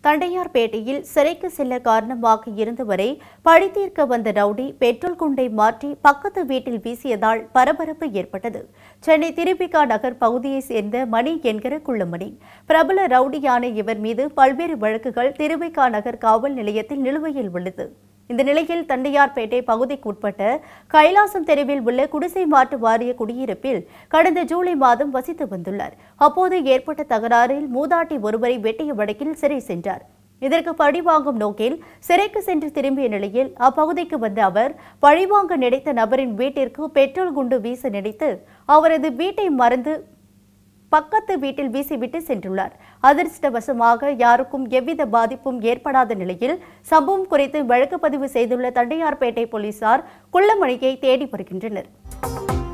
தண்டையார்பேட்டையில் சிறைக்கு செல்ல காரணமாக இருந்தவரை பழி தீர்க்க வந்த ரவுடி பெட்ரோல் குண்டை மாற்றி பக்கத்து வீட்டில் வீசியதால் பரபரப்பு ஏற்பட்டது சென்னை திருப்பிகா நகர் பகுதியைச் சேர்ந்த மணி என்கிற குள்ளமணி பிரபல ரவுடியான இவர் மீது பல்வேறு வழக்குகள் திருவிகா நகர் காவல் நிலையத்தில் நிலுவையில் உள்ளது இந்த நிலையில் தண்டையார்பேட்டை பகுதிக்குட்பட்ட கைலாசம் தெருவில் உள்ள குடிசை மாற்று வாரிய குடியிருப்பில் கடந்த ஜூலை மாதம் வசித்து வந்துள்ளார் அப்போது ஏற்பட்ட தகராறில் மூதாட்டி ஒருவரை வெட்டிய வழக்கில் சிறை சென்றார் இதற்கு பழிவாங்கும் நோக்கில் சிறைக்கு சென்று திரும்பிய நிலையில் அப்பகுதிக்கு வந்த அவர் பழிவாங்க நினைத்த நபரின் வீட்டிற்கு பெட்ரோல் குண்டு வீச நினைத்து அவரது வீட்டை மறந்து பக்கத்து வீட்டில் வீசிவிட்டு சென்றுள்ளார் அதிர்ஷ்டவசமாக யாருக்கும் எவ்வித பாதிப்பும் ஏற்படாத நிலையில் சம்பவம் குறித்து வழக்கு பதிவு செய்துள்ள தண்டையார்பேட்டை போலீசார் குள்ளமணியை தேடி வருகின்றனர்